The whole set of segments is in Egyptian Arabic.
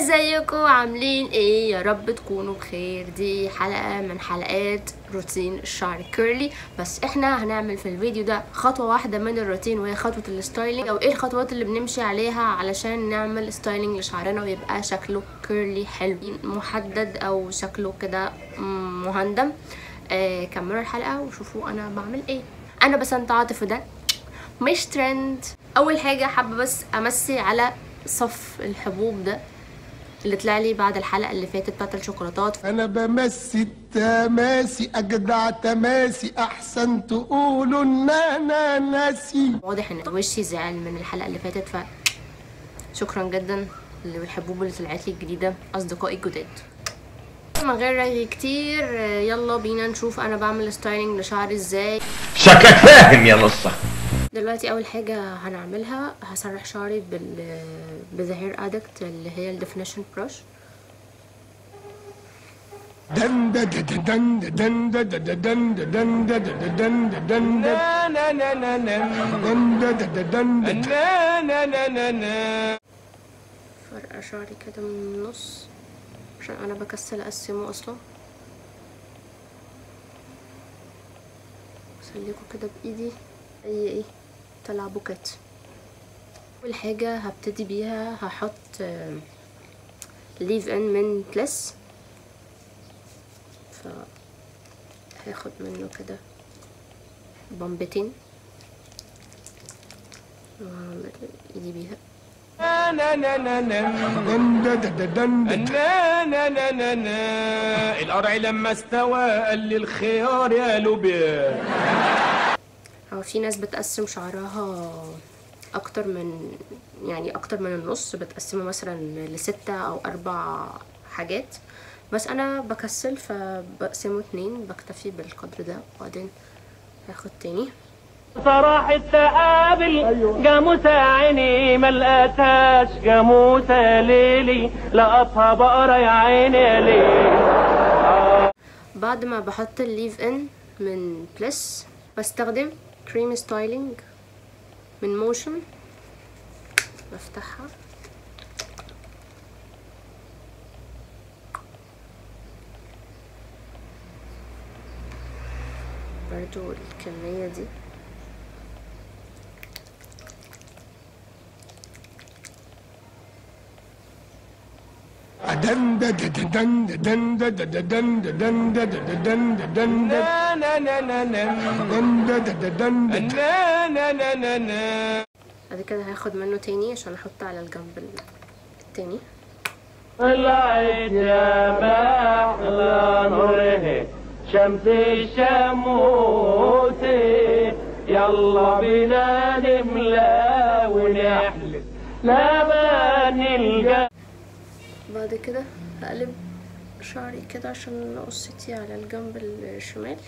ازيكم عاملين ايه يا رب تكونوا بخير دي حلقة من حلقات روتين الشعر كيرلي بس احنا هنعمل في الفيديو ده خطوة واحدة من الروتين وهي خطوة الستايلينج او ايه الخطوات اللي بنمشي عليها علشان نعمل ستايلينج لشعرنا ويبقى شكله كيرلي حلو محدد او شكله كده مم، مهندم آه كملوا الحلقة وشوفوا انا بعمل ايه انا بسنت عاطف ده مش ترند اول حاجة حابة بس امسي على صف الحبوب ده اللي طلع لي بعد الحلقه اللي فاتت بتاعت الشوكولاتات انا بمسي التماسي اجدع تماسي احسن تقولوا ان انا ناسي واضح ان وشي زعل من الحلقه اللي فاتت ف شكرا جدا للحبوب اللي طلعت لي الجديده اصدقائي الجداد من غير رغي كتير يلا بينا نشوف انا بعمل ستايلينج لشعري ازاي شكلك فاهم يا لصة دلوقتي اول حاجه هنعملها هسرح شعري بال بذهير ادكت اللي هي الديفينيشن براش دن دن دن دن دن دن دن دن دن دن دن دن نا نا نا نا نا دن دن دن دن نا نا نا نا نا فرقة شعري كده من النص عشان انا بكسل اقسمه اصلا اسلكه كده بايدي اي ايه تلعبكات اول حاجة هبتدي بيها هحط ليف ان من بلس ف هاخد منه كده بمبتين واعمل ايدي بيها نا نا نا نا دن دن دن دن نا نا نا نا نا القرع لما استوى قال لي الخيار يا لوبيا هو في ناس بتقسم شعرها اكتر من يعني اكتر من النص بتقسمه مثلا لستة او اربع حاجات بس انا بكسل فبقسمه اتنين بكتفي بالقدر ده وبعدين هاخد تاني صراح التقابل جاموسة عيني ما لقيتهاش جاموسة ليلي لقطها بقرة يا عيني يا ليلي بعد ما بحط الليف ان من بلس بستخدم كريم ستايلينج من موشن بفتحها برضو الكمية دي دن دن دن دن دن دن دن دن دن دن دن نا نا نا نا نا دن دن دن دن نا نا نا نا نا بعد كده هاخد منه تاني عشان احط على الجنب التاني طلعت يا محلى نوره شمس الشموس يلا بينا نملى ونحلف لبن الجنة بعد كده هقلب شعري كده عشان قصتي على الجنب الشمال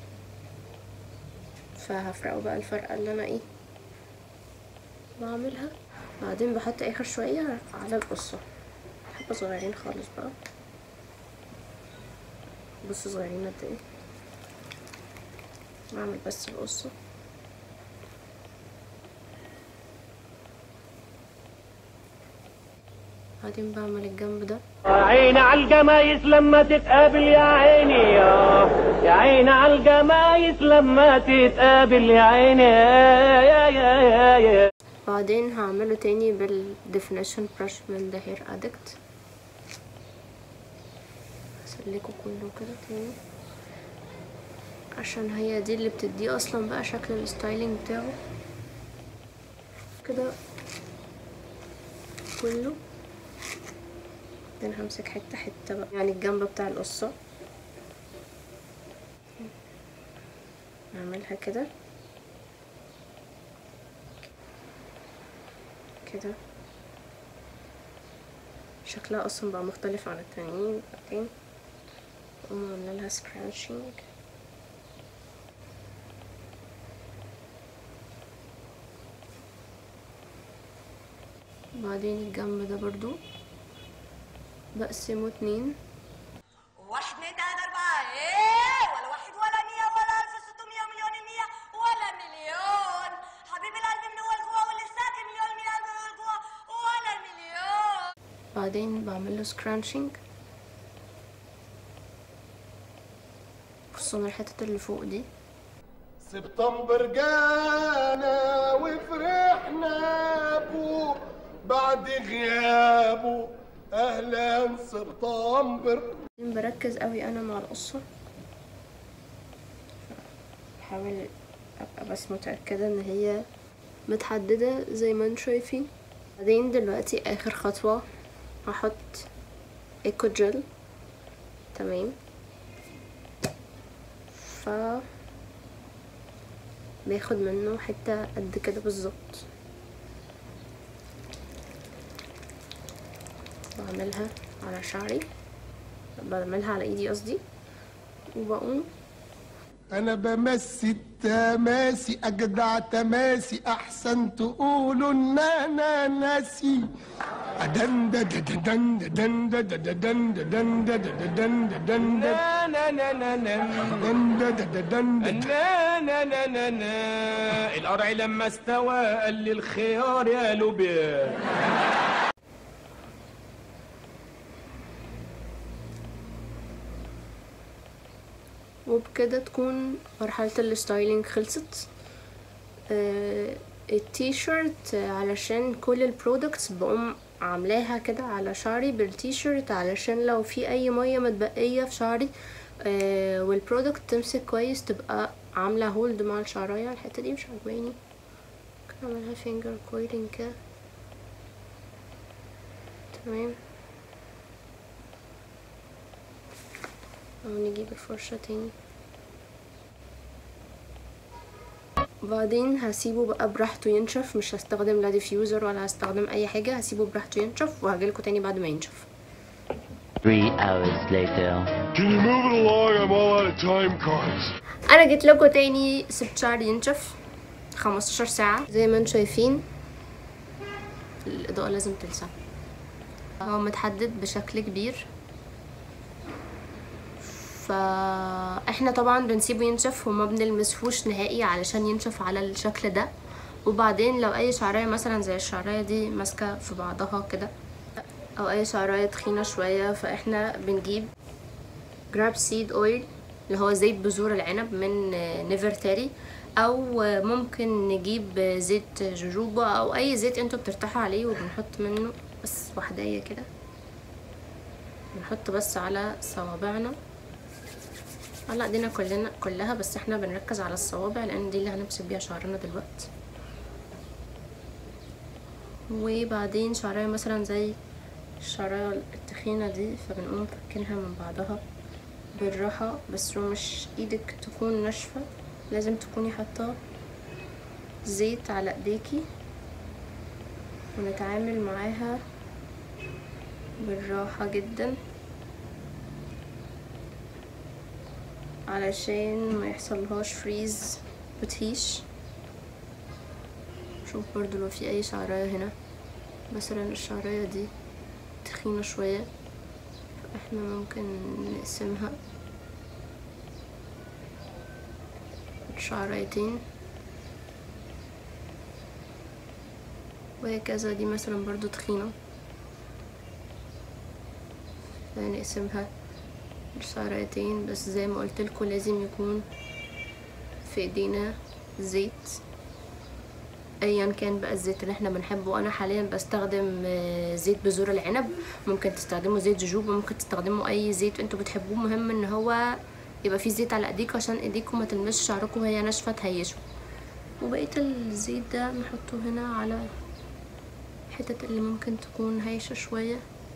فهفرقه بقى الفرقة اللي انا ايه بعملها بعدين بحط اخر شوية على القصة حبة صغيرين خالص بقى بص صغيرين قد ايه بعمل بس القصة بعدين بعمل الجنب ده عيني على الجمايس لما تتقابل يا عيني يا يا عيني على الجمايس لما تتقابل يا عيني يا يا يا يا, يا. بعدين هعمله تاني بالديفينيشن برش من ذا هير ادكت هسلكه كله كده تاني عشان هي دي اللي بتديه اصلا بقى شكل الستايلينج بتاعه كده كله بعدين همسك حته حته بقى يعني الجنب بتاع القصه اعملها كده كده شكلها اصلا بقى مختلف عن التانيين بعدين اقوم عامله لها سكرانشنج بعدين الجنب ده برضو بقسمه اتنين واحد اتنين تلاتة أربعة إيه ولا واحد ولا مية ولا ألف ستمية مليون المية ولا مليون حبيب القلب من هو الجوا واللي ساكن مليون من القلب من هو الجوا ولا مليون بعدين بعمل له سكرانشنج خصوصا الحتت اللي فوق دي سبتمبر جانا وفرحنا بو بعد غيابه اهلا سبتمبر بركز قوي انا مع القصة بحاول ابقى بس متأكدة ان هي متحددة زي ما انتم شايفين بعدين دلوقتي اخر خطوة هحط ايكو جل تمام ف باخد منه حتة قد كده بالظبط بعملها على شعري بعملها على ايدي قصدي وبقوم انا بمسي التماسي اجدع تماسي احسن تقولوا ان انا ناسي دن دن دن دن دن دن دن دن دن دن نا نا نا نا نا دن دن نا نا نا نا نا القرع لما استوى قال لي الخيار يا لوبيا وبكده تكون مرحلة الستايلينج خلصت آه، التيشيرت آه، علشان كل البرودكتس بقوم عاملاها كده على شعري بالتيشيرت علشان لو في اي مية متبقية في شعري آه، والبرودكت تمسك كويس تبقى عاملة هولد مع الشعراية الحتة دي مش عجباني ممكن اعملها فينجر كويلينج كده تمام او نجيب الفرشة تاني وبعدين هسيبه بقى براحته ينشف مش هستخدم لا ديفيوزر ولا هستخدم اي حاجة هسيبه براحته ينشف وهجيلكوا تاني بعد ما ينشف Three hours later. Can you move it along? I'm all out of time cards. انا جيت لكم تاني سبت شعري ينشف 15 ساعة زي ما انتم شايفين الإضاءة لازم تلسع هو متحدد بشكل كبير فاحنا طبعا بنسيبه ينشف وما بنلمسهوش نهائي علشان ينشف على الشكل ده وبعدين لو اي شعرية مثلا زي الشعرية دي ماسكة في بعضها كده او اي شعرية تخينة شوية فاحنا بنجيب جراب سيد اويل اللي هو زيت بذور العنب من نيفرتاري او ممكن نجيب زيت جوجوبا او اي زيت انتوا بترتاحوا عليه وبنحط منه بس وحدايه كده بنحط بس على صوابعنا على ايدينا كلنا كلها بس احنا بنركز على الصوابع لان دي اللي هنمسك بيها شعرنا دلوقتي وبعدين شعرية مثلا زي الشعرية التخينة دي فبنقوم فكينها من بعضها بالراحة بس لو مش ايدك تكون ناشفة لازم تكوني حاطة زيت على ايديكي ونتعامل معاها بالراحة جدا علشان ما يحصلهاش فريز وتهيش شوف برضو لو في اي شعراية هنا مثلا الشعراية دي تخينة شوية فاحنا ممكن نقسمها شعريتين وهكذا دي مثلا برضو تخينة فنقسمها شعريتين بس زي ما قلت لكم لازم يكون في ايدينا زيت ايا كان بقى الزيت اللي احنا بنحبه انا حاليا بستخدم آه، زيت بذور العنب ممكن تستخدموا زيت جوجوبا ممكن تستخدموا اي زيت انتوا بتحبوه مهم ان هو يبقى فيه زيت على ايديكم عشان ايديكم ما تلمسش شعركم وهي ناشفه تهيشوا وبقيه الزيت ده نحطه هنا على الحتت اللي ممكن تكون هايشه شويه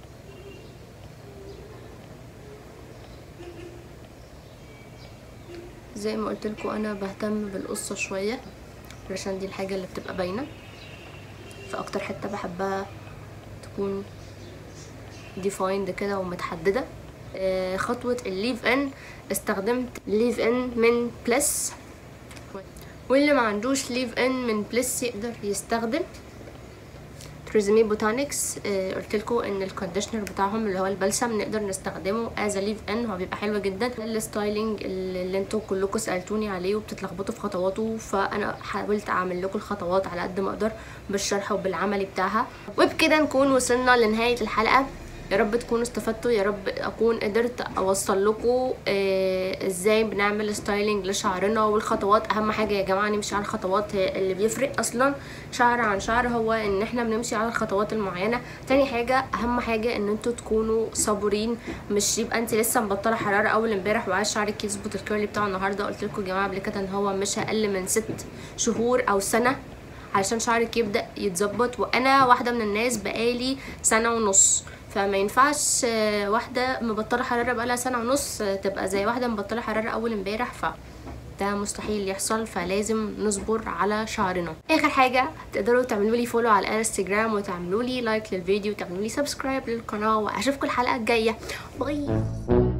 زي ما قلت لكم انا بهتم بالقصه شويه علشان دي الحاجه اللي بتبقى باينه فاكتر حته بحبها تكون ديفايند كده ومتحدده آه، خطوه الليف ان استخدمت ليف ان من بلس واللي ما عندوش ليف ان من بلس يقدر يستخدم تريزمي بوتانكس آه قلت لكم ان الكونديشنر بتاعهم اللي هو البلسم نقدر نستخدمه از ليف ان هو بيبقى حلو جدا الستايلينج اللي انتوا كلكم سالتوني عليه وبتتلخبطوا في خطواته فانا حاولت اعمل لكم الخطوات على قد ما اقدر بالشرح وبالعملي بتاعها وبكده نكون وصلنا لنهايه الحلقه يا رب تكونوا استفدتوا يا رب اكون قدرت اوصل لكم آه ازاي بنعمل ستايلينج لشعرنا والخطوات اهم حاجه يا جماعه نمشي على الخطوات هي اللي بيفرق اصلا شعر عن شعر هو ان احنا بنمشي على الخطوات المعينه تاني حاجه اهم حاجه ان انتوا تكونوا صبورين مش يبقى انت لسه مبطله حراره اول امبارح وعايز شعرك يظبط الكيرلي بتاعه النهارده قلت لكم يا جماعه قبل كده ان هو مش اقل من ست شهور او سنه علشان شعرك يبدا يتظبط وانا واحده من الناس بقالي سنه ونص فما ينفعش آه، واحده مبطله حراره بقالها سنه ونص آه، تبقى زي واحده مبطله حراره اول امبارح ف ده مستحيل يحصل فلازم نصبر على شعرنا اخر حاجه تقدروا تعملوا لي فولو على الانستجرام وتعملوا لي لايك للفيديو وتعملوا لي سبسكرايب للقناه واشوفكم الحلقه الجايه باي